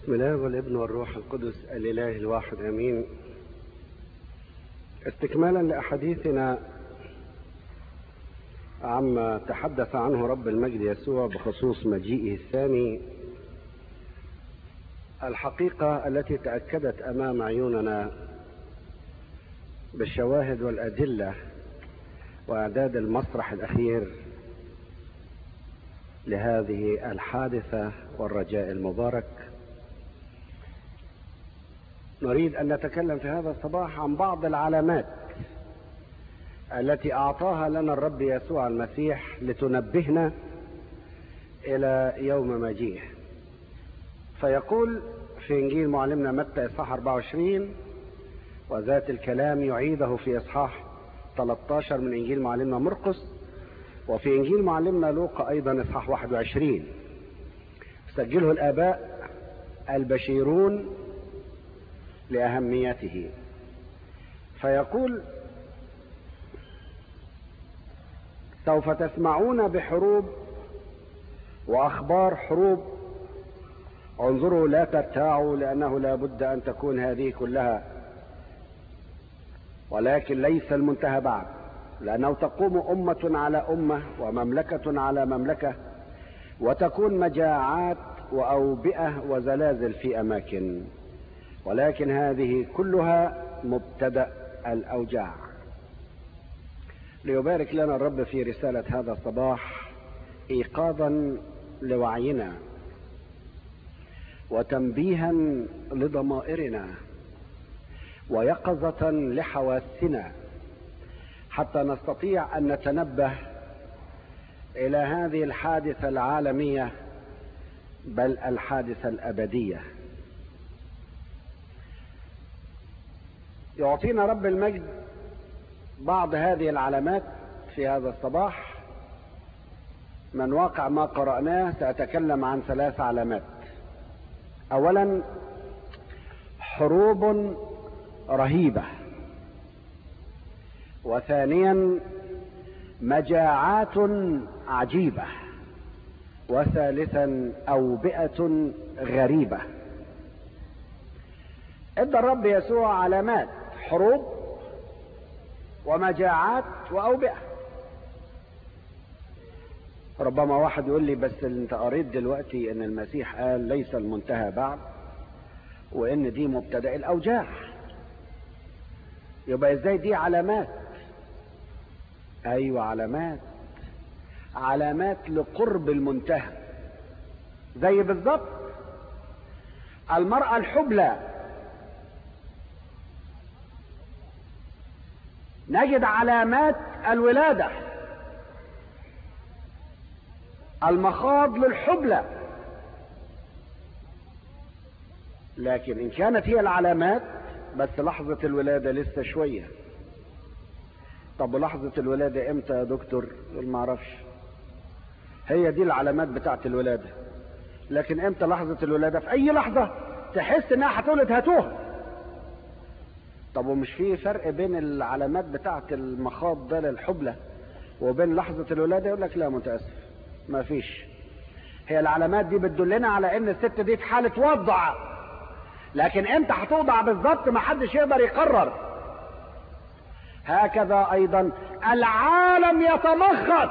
بسم الله والابن والروح القدس الإله الواحد أمين استكمالا لأحاديثنا عما تحدث عنه رب المجد يسوع بخصوص مجيئه الثاني الحقيقة التي تأكدت أمام عيوننا بالشواهد والأدلة وإعداد المسرح الأخير لهذه الحادثة والرجاء المبارك نريد أن نتكلم في هذا الصباح عن بعض العلامات التي أعطاها لنا الرب يسوع المسيح لتنبهنا إلى يوم مجيئه فيقول في إنجيل معلمنا متى إصحاح 24 وذات الكلام يعيده في إصحاح 13 من إنجيل معلمنا مرقس وفي إنجيل معلمنا لوقا أيضا إصحاح 21 سجله الآباء البشيرون لأهميته فيقول سوف تسمعون بحروب وأخبار حروب انظروا لا ترتاعوا لأنه لا بد أن تكون هذه كلها ولكن ليس المنتهى بعد لأنه تقوم أمة على أمة ومملكة على مملكة وتكون مجاعات وأوبئة وزلازل في أماكن ولكن هذه كلها مبتدأ الأوجاع ليبارك لنا الرب في رسالة هذا الصباح إيقاظا لوعينا وتنبيها لضمائرنا ويقظة لحواسنا حتى نستطيع أن نتنبه إلى هذه الحادثة العالمية بل الحادثة الأبدية يعطينا رب المجد بعض هذه العلامات في هذا الصباح من واقع ما قرأناه سأتكلم عن ثلاث علامات أولا حروب رهيبة وثانيا مجاعات عجيبة وثالثا أوبئة غريبة ادى الرب يسوع علامات حروب ومجاعات وأوبئة ربما واحد يقول لي بس انت قريت دلوقتي ان المسيح قال ليس المنتهى بعد وان دي مبتدأ الاوجاع يبقى ازاي دي علامات ايوه علامات علامات لقرب المنتهى زي بالظبط المرأة الحبلى نجد علامات الولادة المخاض للحبلى لكن ان كانت هي العلامات بس لحظة الولادة لسه شوية طب لحظة الولادة امتى يا دكتور ما اعرفش هي دي العلامات بتاعت الولادة لكن امتى لحظة الولادة في اي لحظة تحس انها هتولد هتوه طب ومش في فرق بين العلامات بتاعت المخاض ده للحبلة وبين لحظة الولادة يقول لك لا متأسف ما فيش هي العلامات دي بتدلنا على ان الست دي في حالة وضع لكن امتى هتوضع بالظبط ما حدش يقدر يقرر هكذا ايضا العالم يتمخض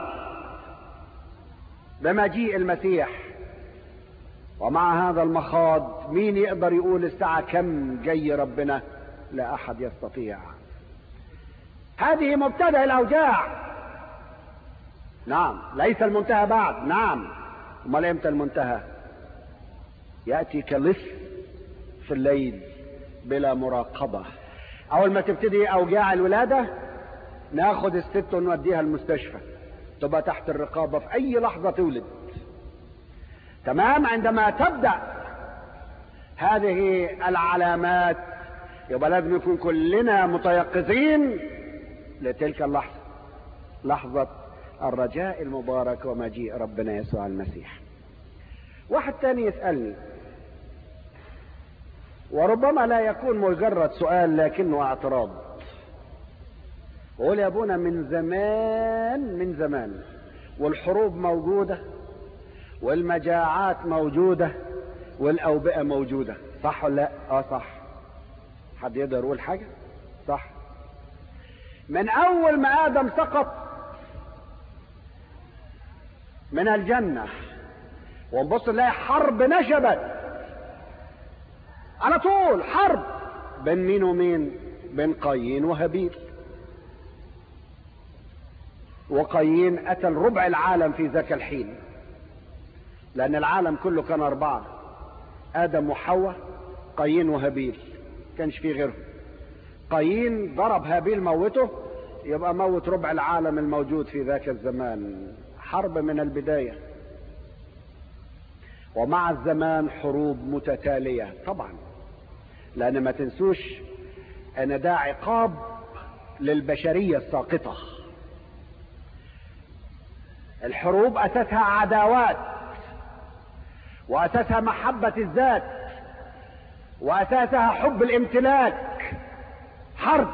بمجيء المسيح ومع هذا المخاض مين يقدر يقول الساعة كم جاي ربنا لا احد يستطيع هذه مبتدا الاوجاع نعم ليس المنتهى بعد نعم امال امتى المنتهى ياتي كلص في الليل بلا مراقبه اول ما تبتدي اوجاع الولاده ناخد الست ونوديها المستشفى تبقى تحت الرقابه في اي لحظه تولد تمام عندما تبدا هذه العلامات يبقى لازم يكون كلنا متيقظين لتلك اللحظة لحظة الرجاء المبارك ومجيء ربنا يسوع المسيح واحد تاني يسألني وربما لا يكون مجرد سؤال لكنه اعتراض وقول يا ابونا من زمان من زمان والحروب موجودة والمجاعات موجودة والاوبئه موجوده صح ولا لا اه صح حد يقدر يقول حاجه صح من اول ما ادم سقط من الجنه ونبص نلاقي حرب نشبت على طول حرب بين مين ومين بين قايين وهابيل وقايين قتل ربع العالم في ذاك الحين لأن العالم كله كان أربعة آدم وحواء قايين وهابيل كانش فيه غيرهم قايين ضرب هابيل موته يبقى موت ربع العالم الموجود في ذاك الزمان حرب من البداية ومع الزمان حروب متتالية طبعا لأن ما تنسوش أن ده عقاب للبشرية الساقطة الحروب أساسها عداوات وأساسها محبة الذات وأساسها حب الامتلاك حرب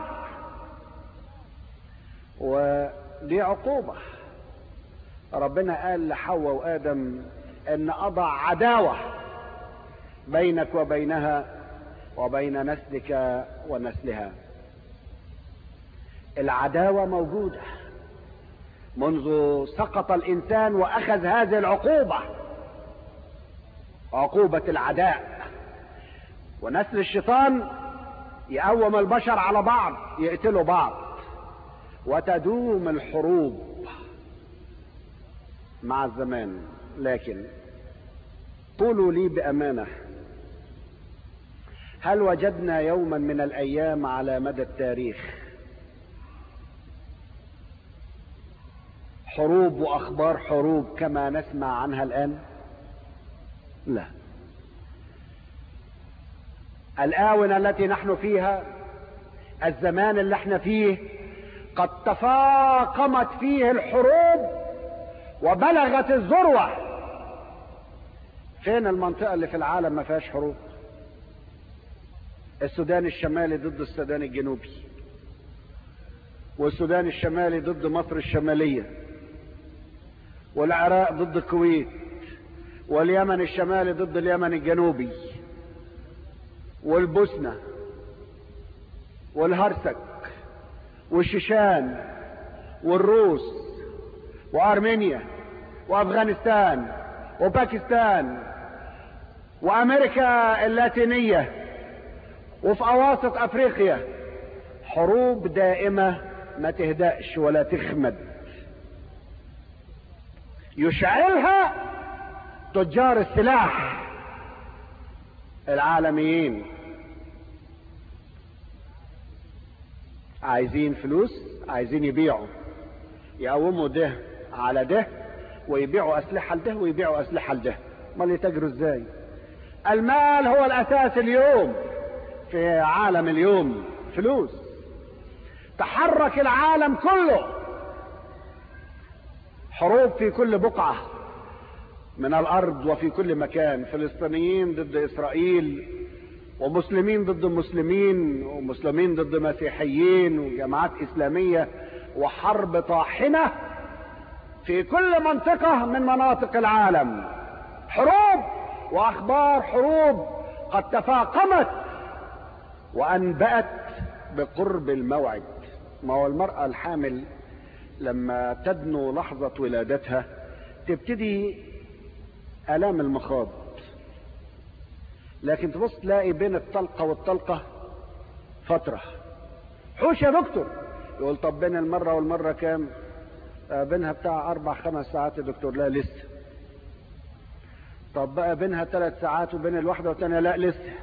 ودي عقوبة ربنا قال لحواء وآدم أن أضع عداوة بينك وبينها وبين نسلك ونسلها العداوة موجودة منذ سقط الإنسان وأخذ هذه العقوبة عقوبة العداء ونسل الشيطان يقوم البشر على بعض يقتلوا بعض وتدوم الحروب مع الزمان لكن قولوا لي بأمانة هل وجدنا يوما من الأيام على مدى التاريخ حروب وأخبار حروب كما نسمع عنها الآن لا الآونة التي نحن فيها الزمان اللي احنا فيه قد تفاقمت فيه الحروب وبلغت الذروة فين المنطقة اللي في العالم ما فيهاش حروب السودان الشمالي ضد السودان الجنوبي والسودان الشمالي ضد مصر الشمالية والعراق ضد الكويت واليمن الشمالي ضد اليمن الجنوبي والبوسنة والهرسك والشيشان والروس وارمينيا وافغانستان وباكستان وامريكا اللاتينيه وفي اواسط افريقيا حروب دائمه ما تهدأش ولا تخمد يشعلها تجار السلاح العالميين عايزين فلوس عايزين يبيعوا يقوموا ده على ده ويبيعوا اسلحه لده ويبيعوا اسلحه لده امال يتاجروا ازاي المال هو الاساس اليوم في عالم اليوم فلوس تحرك العالم كله حروب في كل بقعه من الارض وفي كل مكان فلسطينيين ضد اسرائيل ومسلمين ضد مسلمين ومسلمين ضد مسيحيين وجماعات اسلاميه وحرب طاحنه في كل منطقه من مناطق العالم حروب واخبار حروب قد تفاقمت وانبات بقرب الموعد ما هو المراه الحامل لما تدنو لحظه ولادتها تبتدي الام المخاض لكن تبص تلاقي بين الطلقه والطلقه فتره حوش يا دكتور يقول طب بين المره والمره كام آه بينها بتاع اربع خمس ساعات يا دكتور لا لسه طب بقى بينها ثلاث ساعات وبين الواحده والثانيه لا لسه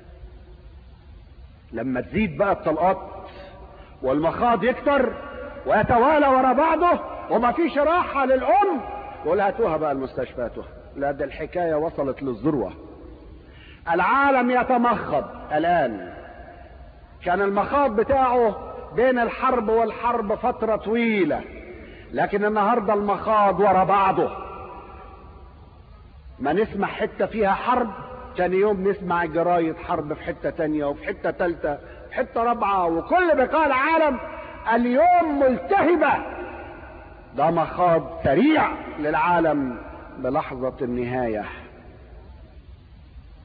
لما تزيد بقى الطلقات والمخاض يكتر ويتوالى ورا بعضه وما فيش راحه للام يقول هاتوها بقى المستشفى هاتوها لا ده الحكايه وصلت للذروه العالم يتمخض الان كان المخاض بتاعه بين الحرب والحرب فتره طويله لكن النهارده المخاض ورا بعضه ما نسمع حته فيها حرب تاني يوم نسمع جرايد حرب في حته تانية وفي حته تالتة في حته رابعه وكل بقاع العالم اليوم ملتهبه ده مخاض سريع للعالم بلحظه النهايه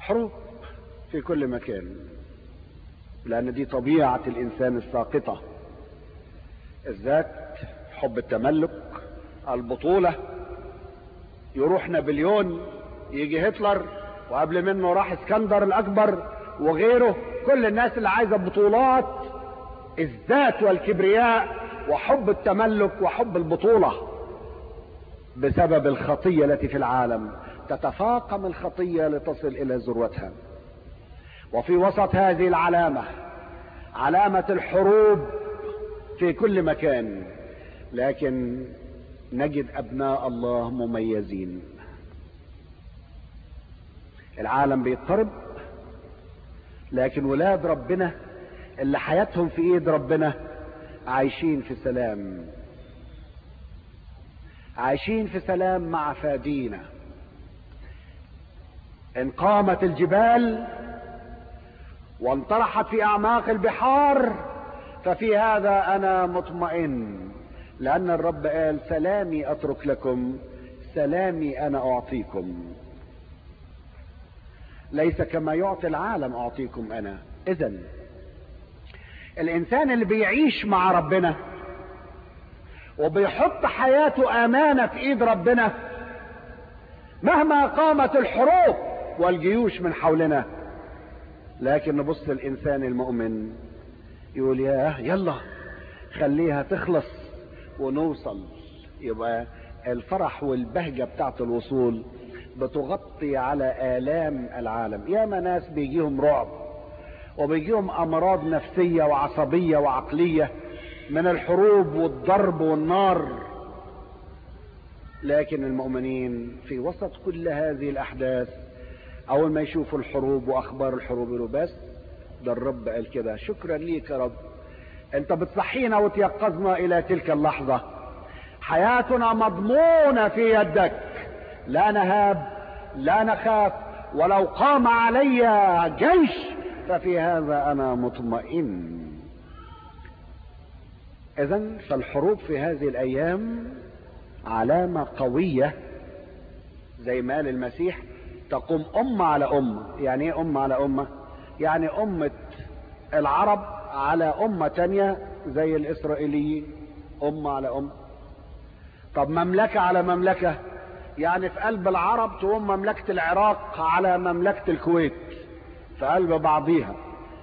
حروب في كل مكان لان دي طبيعة الانسان الساقطة الذات حب التملك البطولة يروح نابليون يجي هتلر وقبل منه راح اسكندر الاكبر وغيره كل الناس اللي عايزة بطولات الذات والكبرياء وحب التملك وحب البطولة بسبب الخطية التي في العالم تتفاقم الخطية لتصل الى ذروتها وفي وسط هذه العلامة علامة الحروب في كل مكان لكن نجد ابناء الله مميزين العالم بيضطرب لكن ولاد ربنا اللي حياتهم في ايد ربنا عايشين في سلام عايشين في سلام مع فادينا ان قامت الجبال وانطرحت في اعماق البحار ففي هذا انا مطمئن لان الرب قال سلامي اترك لكم سلامي انا اعطيكم ليس كما يعطي العالم اعطيكم انا اذا الانسان اللي بيعيش مع ربنا وبيحط حياته امانه في ايد ربنا مهما قامت الحروب والجيوش من حولنا لكن نبص الانسان المؤمن يقول ياه يلا خليها تخلص ونوصل يبقى الفرح والبهجة بتاعت الوصول بتغطي على آلام العالم ياما ناس بيجيهم رعب وبيجيهم أمراض نفسية وعصبية وعقلية من الحروب والضرب والنار لكن المؤمنين في وسط كل هذه الأحداث أول ما يشوفوا الحروب وأخبار الحروب يقولوا بس ده الرب قال كده شكرا ليك يا رب انت بتصحينا وتيقظنا الى تلك اللحظة حياتنا مضمونة في يدك لا نهاب لا نخاف ولو قام علي جيش ففي هذا انا مطمئن اذا فالحروب في هذه الايام علامة قوية زي ما قال المسيح تقوم أمة على أمة يعني ايه أمة على أمة يعني أمة العرب على أمة تانية زي الإسرائيليين أمة على أمة طب مملكة على مملكة يعني في قلب العرب تقوم مملكة العراق على مملكة الكويت في قلب بعضيها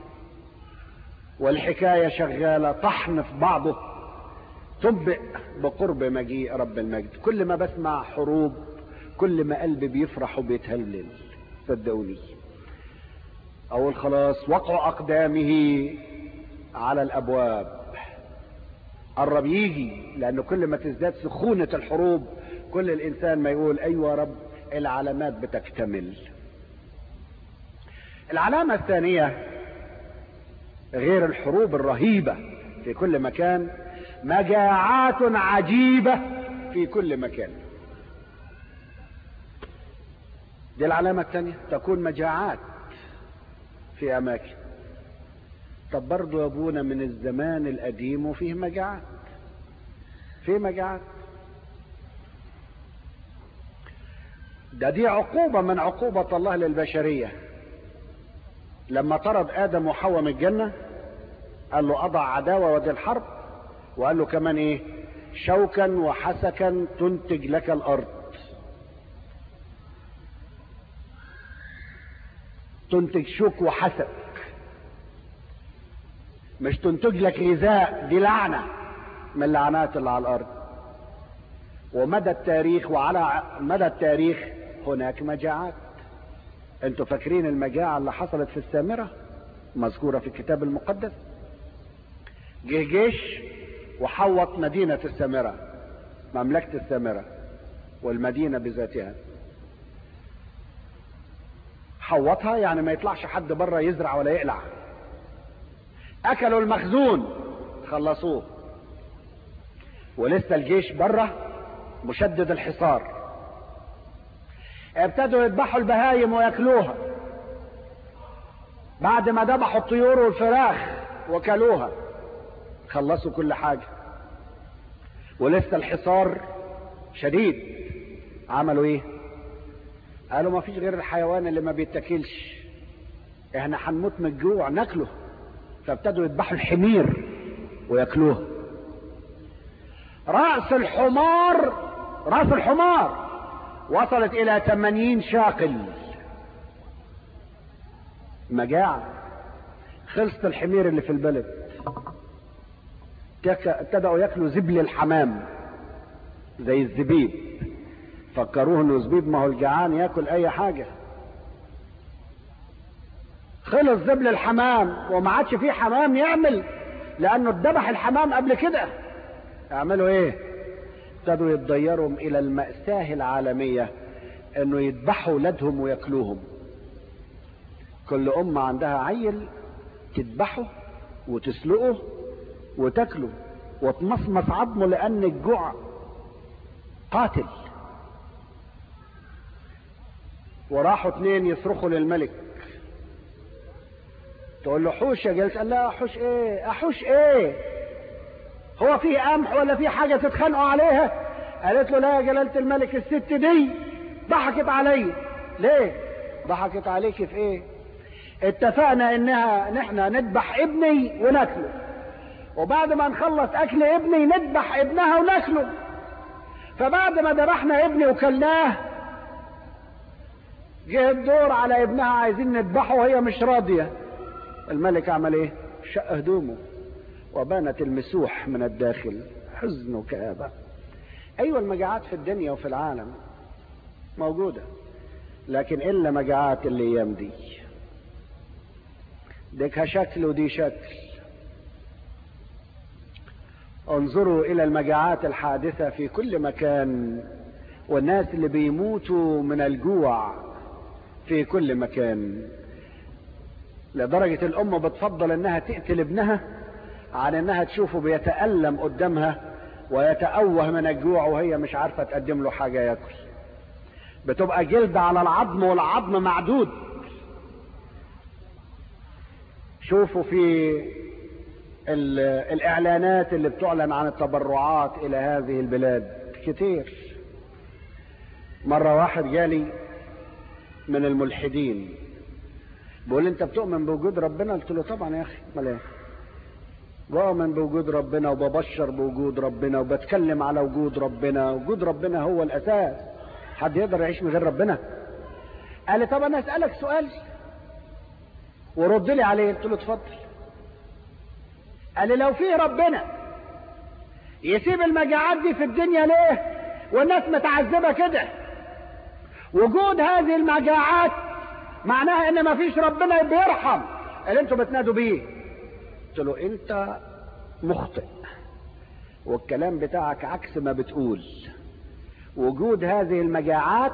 والحكاية شغالة طحن في بعضه تنبئ بقرب مجيء رب المجد كل ما بسمع حروب كل ما قلبي بيفرح وبيتهلل صدقوني اقول خلاص وقع اقدامه على الابواب قرب يجي لانه كل ما تزداد سخونة الحروب كل الانسان ما يقول ايوه رب العلامات بتكتمل العلامة الثانية غير الحروب الرهيبة في كل مكان مجاعات عجيبة في كل مكان دي العلامة الثانية تكون مجاعات في أماكن طب برضو يا أبونا من الزمان القديم وفيه مجاعات في مجاعات ده دي عقوبة من عقوبة الله للبشرية لما طرد آدم وحواء من الجنة قال له أضع عداوة ودي الحرب وقال له كمان إيه شوكا وحسكا تنتج لك الأرض تنتج شوك وحسك مش تنتج لك غذاء دي لعنة من اللعنات اللي على الأرض ومدى التاريخ وعلى مدى التاريخ هناك مجاعات انتوا فاكرين المجاعة اللي حصلت في السامرة مذكورة في الكتاب المقدس جه جيش وحوط مدينة السامرة مملكة السامرة والمدينة بذاتها حوطها يعني ما يطلعش حد بره يزرع ولا يقلع اكلوا المخزون خلصوه ولسه الجيش بره مشدد الحصار ابتدوا يذبحوا البهايم وياكلوها بعد ما ذبحوا الطيور والفراخ وكلوها خلصوا كل حاجة ولسه الحصار شديد عملوا ايه قالوا ما فيش غير الحيوان اللي ما بيتاكلش احنا هنموت من الجوع ناكله فابتدوا يذبحوا الحمير وياكلوه رأس الحمار رأس الحمار وصلت إلى 80 شاقل مجاعة خلصت الحمير اللي في البلد ابتدأوا ياكلوا زبل الحمام زي الزبيب فكروه انه زبيب ما هو الجعان ياكل اي حاجة خلص زبل الحمام وما عادش فيه حمام يعمل لانه اتذبح الحمام قبل كده يعملوا ايه ابتدوا يتضيروا الى المأساة العالمية انه يذبحوا ولادهم وياكلوهم كل ام عندها عيل تذبحه وتسلقه وتاكله وتمصمص عظمه لان الجوع قاتل وراحوا اتنين يصرخوا للملك تقول له حوش يا جلس قال لا احوش ايه احوش ايه هو فيه قمح ولا فيه حاجه تتخانقوا عليها قالت له لا يا جلاله الملك الست دي ضحكت علي ليه ضحكت عليك في ايه اتفقنا انها نحن نذبح ابني وناكله وبعد ما نخلص اكل ابني نذبح ابنها وناكله فبعد ما ذبحنا ابني وكلناه جه الدور على ابنها عايزين نذبحه وهي مش راضيه الملك عمل ايه شق هدومه وبانت المسوح من الداخل حزن وكآبة ايوه المجاعات في الدنيا وفي العالم موجودة لكن الا مجاعات الايام دي ديكها شكل ودي شكل انظروا الى المجاعات الحادثة في كل مكان والناس اللي بيموتوا من الجوع في كل مكان لدرجة الأم بتفضل إنها تقتل ابنها عن إنها تشوفه بيتألم قدامها ويتأوه من الجوع وهي مش عارفة تقدم له حاجة ياكل. بتبقى جلد على العظم والعظم معدود. شوفوا في الإعلانات اللي بتعلن عن التبرعات إلى هذه البلاد كتير. مرة واحد جالي من الملحدين بيقول انت بتؤمن بوجود ربنا قلت له طبعا يا اخي امال ايه بؤمن بوجود ربنا وببشر بوجود ربنا وبتكلم على وجود ربنا وجود ربنا هو الاساس حد يقدر يعيش من غير ربنا قال لي طب انا اسالك سؤال ورد لي عليه قلت له اتفضل قال لي لو في ربنا يسيب المجاعات دي في الدنيا ليه والناس متعذبه كده وجود هذه المجاعات معناها ان ما فيش ربنا بيرحم اللي انتوا بتنادوا بيه قلت له انت مخطئ والكلام بتاعك عكس ما بتقول وجود هذه المجاعات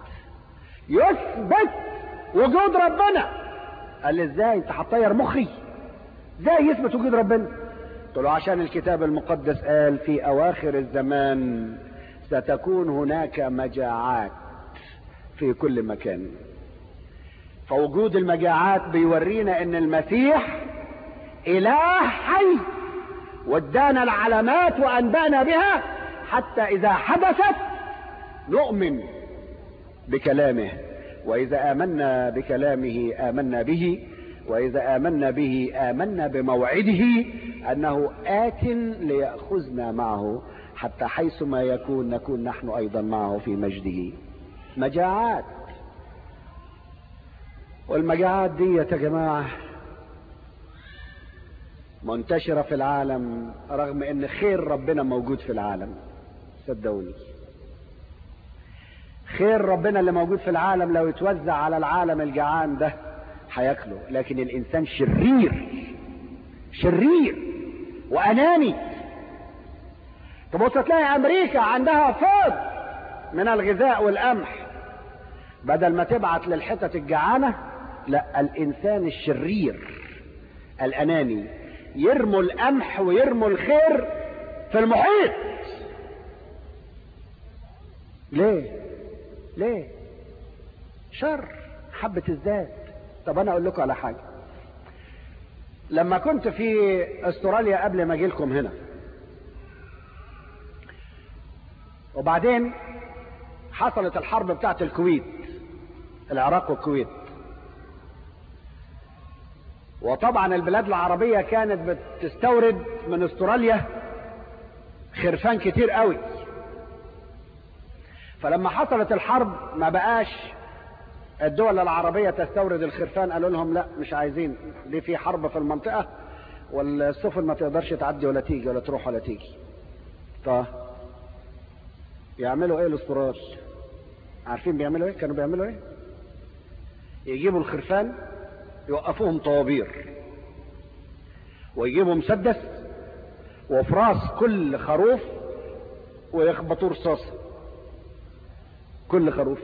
يثبت وجود ربنا قال لي ازاي انت هتطير مخي ازاي يثبت وجود ربنا قلت له عشان الكتاب المقدس قال في اواخر الزمان ستكون هناك مجاعات في كل مكان فوجود المجاعات بيورينا ان المسيح اله حي وادانا العلامات وانبانا بها حتى اذا حدثت نؤمن بكلامه واذا امنا بكلامه امنا به واذا امنا به امنا بموعده انه ات لياخذنا معه حتى حيثما يكون نكون نحن ايضا معه في مجده مجاعات والمجاعات دي يا جماعة منتشرة في العالم رغم ان خير ربنا موجود في العالم صدقوني خير ربنا اللي موجود في العالم لو يتوزع على العالم الجعان ده هياكله لكن الانسان شرير شرير واناني تبص تلاقي امريكا عندها فوض من الغذاء والقمح بدل ما تبعت للحتت الجعانه لا الانسان الشرير الاناني يرموا القمح ويرموا الخير في المحيط ليه ليه شر حبة الذات طب انا اقول لكم على حاجة لما كنت في استراليا قبل ما اجي لكم هنا وبعدين حصلت الحرب بتاعت الكويت العراق والكويت وطبعا البلاد العربية كانت بتستورد من استراليا خرفان كتير قوي فلما حصلت الحرب ما بقاش الدول العربية تستورد الخرفان قالوا لهم لا مش عايزين دي في حرب في المنطقة والسفن ما تقدرش تعدي ولا تيجي ولا تروح ولا تيجي ف يعملوا ايه الاسترال عارفين بيعملوا ايه كانوا بيعملوا ايه يجيبوا الخرفان يوقفوهم طوابير ويجيبوا مسدس وفي راس كل خروف ويخبطوا رصاصه كل خروف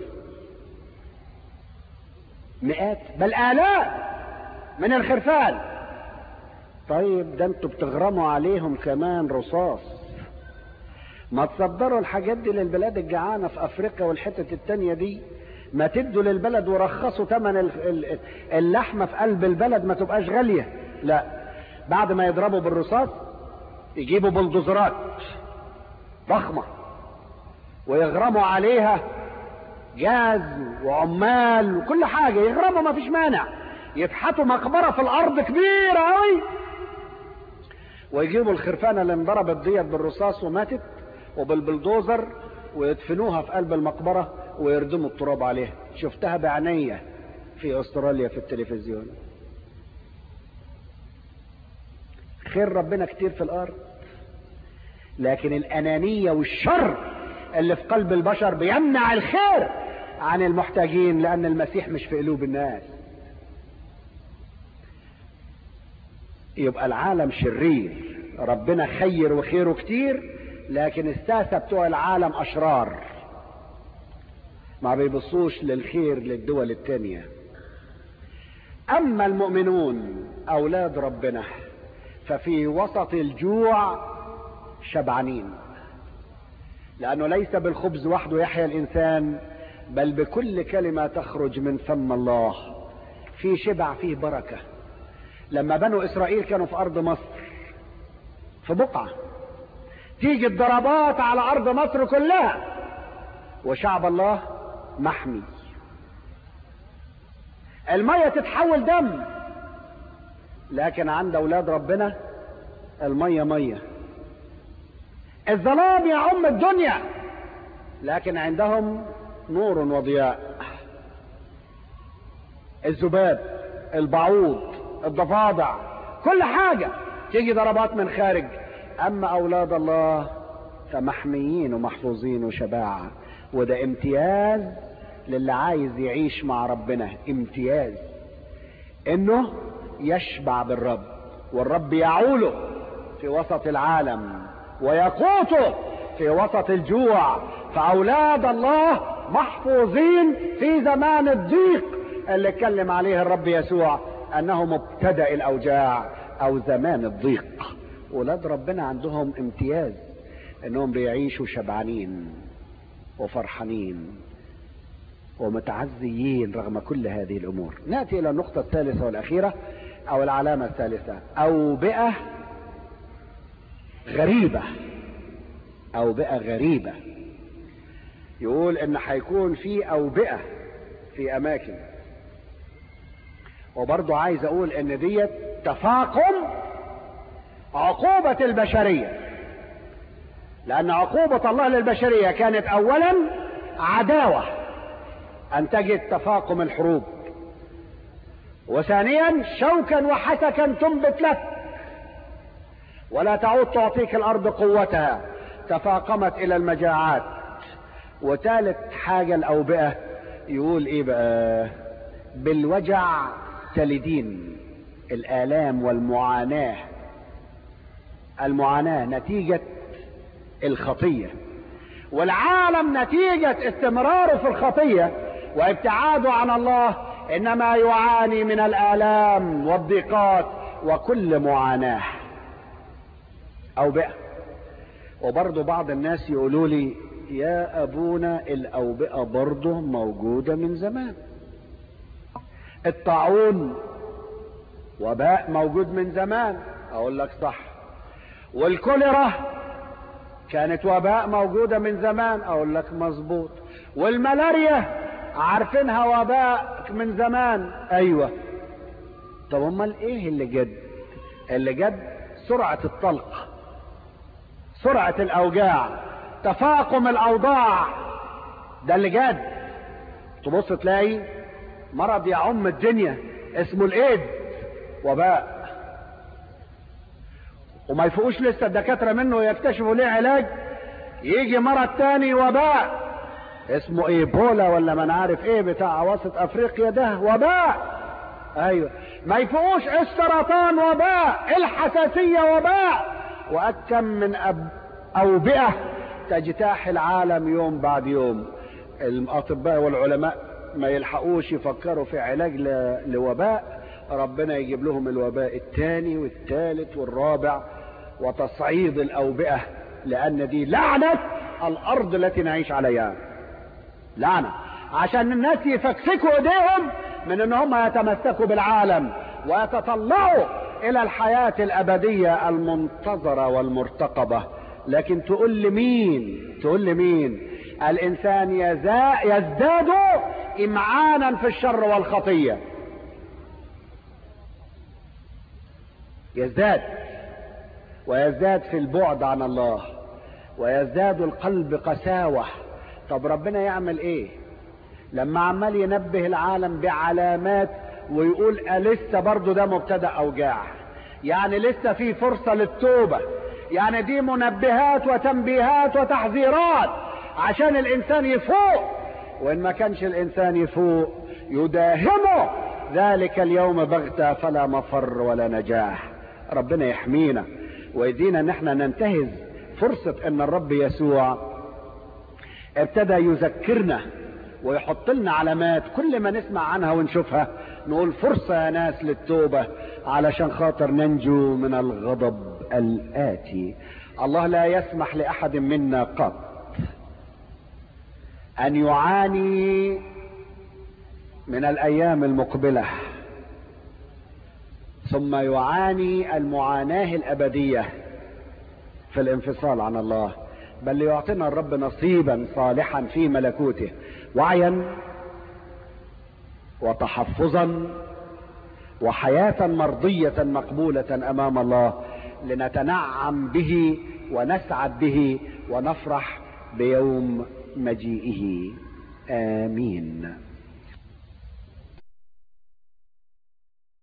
مئات بل آلاف من الخرفان طيب ده انتوا بتغرموا عليهم كمان رصاص ما تصدروا الحاجات دي للبلاد الجعانة في افريقيا والحتت التانية دي ما تدوا للبلد ورخصوا ثمن اللحمة في قلب البلد ما تبقاش غالية لا بعد ما يضربوا بالرصاص يجيبوا بلدوزرات ضخمة ويغرموا عليها جاز وعمال وكل حاجة يغرموا ما فيش مانع يفحتوا مقبرة في الأرض كبيرة أوي ويجيبوا الخرفانة اللي انضربت ديت بالرصاص وماتت وبالبلدوزر ويدفنوها في قلب المقبرة ويردموا التراب عليها شفتها بعينيا في استراليا في التلفزيون خير ربنا كتير في الارض لكن الانانية والشر اللي في قلب البشر بيمنع الخير عن المحتاجين لان المسيح مش في قلوب الناس يبقى العالم شرير ربنا خير وخيره كتير لكن الساسة بتوع العالم اشرار ما بيبصوش للخير للدول التانية اما المؤمنون اولاد ربنا ففي وسط الجوع شبعانين لانه ليس بالخبز وحده يحيا الانسان بل بكل كلمة تخرج من فم الله في شبع فيه بركة لما بنو اسرائيل كانوا في ارض مصر في بقعة تيجي الضربات على ارض مصر كلها وشعب الله محمي المية تتحول دم لكن عند اولاد ربنا المية مية الظلام يعم الدنيا لكن عندهم نور وضياء الذباب البعوض الضفادع كل حاجة تيجي ضربات من خارج اما اولاد الله فمحميين ومحفوظين وشباعة وده امتياز للي عايز يعيش مع ربنا امتياز انه يشبع بالرب والرب يعوله في وسط العالم ويقوته في وسط الجوع فاولاد الله محفوظين في زمان الضيق اللي اتكلم عليه الرب يسوع انه مبتدا الاوجاع او زمان الضيق ولاد ربنا عندهم امتياز انهم بيعيشوا شبعانين وفرحانين ومتعزيين رغم كل هذه الامور ناتي الى النقطه الثالثه والاخيره او العلامه الثالثه اوبئه غريبه اوبئه غريبه يقول ان هيكون في اوبئه في اماكن وبرضه عايز اقول ان ديت تفاقم عقوبة البشرية لان عقوبة الله للبشرية كانت اولا عداوة ان تجد تفاقم الحروب وثانيا شوكا وحسكا تنبت لك ولا تعود تعطيك الارض قوتها تفاقمت الى المجاعات وثالث حاجة الاوبئة يقول ايه بقى بالوجع تلدين الالام والمعاناة المعاناة نتيجة الخطية والعالم نتيجة استمراره في الخطية وابتعاده عن الله انما يعاني من الالام والضيقات وكل معاناة اوبئة وبرضه بعض الناس يقولوا لي يا ابونا الاوبئة برضه موجودة من زمان الطاعون وباء موجود من زمان اقول لك صح والكوليرا كانت وباء موجودة من زمان اقول لك مظبوط والملاريا عارفينها وباء من زمان ايوه طب امال ايه اللي جد اللي جد سرعة الطلق سرعة الاوجاع تفاقم الاوضاع ده اللي جد تبص تلاقي مرض يعم الدنيا اسمه الايد وباء وما يفوقوش لسه الدكاترة منه يكتشفوا ليه علاج يجي مرض تاني وباء اسمه ايبولا ولا ما عارف ايه بتاع وسط افريقيا ده وباء ايوه ما يفوقوش السرطان وباء الحساسية وباء واكم من أب اوبئة تجتاح العالم يوم بعد يوم الاطباء والعلماء ما يلحقوش يفكروا في علاج لوباء ربنا يجيب لهم الوباء الثاني والثالث والرابع وتصعيد الاوبئة لان دي لعنة الارض التي نعيش عليها لعنة عشان الناس يفكسكوا ايديهم من ان هم يتمسكوا بالعالم ويتطلعوا الى الحياة الابدية المنتظرة والمرتقبة لكن تقول لمين تقول لمين الانسان يزداد امعانا في الشر والخطية يزداد ويزداد في البعد عن الله ويزداد القلب قساوة طب ربنا يعمل ايه لما عمال ينبه العالم بعلامات ويقول لسه برضو ده مبتدا اوجاع يعني لسه في فرصة للتوبة يعني دي منبهات وتنبيهات وتحذيرات عشان الانسان يفوق وان ما كانش الانسان يفوق يداهمه ذلك اليوم بغتة فلا مفر ولا نجاح ربنا يحمينا ويدينا ان احنا ننتهز فرصة ان الرب يسوع ابتدى يذكرنا ويحط لنا علامات كل ما نسمع عنها ونشوفها نقول فرصة يا ناس للتوبة علشان خاطر ننجو من الغضب الآتي الله لا يسمح لأحد منا قط أن يعاني من الأيام المقبلة ثم يعاني المعاناة الأبدية في الانفصال عن الله بل ليعطينا الرب نصيبا صالحا في ملكوته وعيا وتحفظا وحياة مرضية مقبولة أمام الله لنتنعم به ونسعد به ونفرح بيوم مجيئه آمين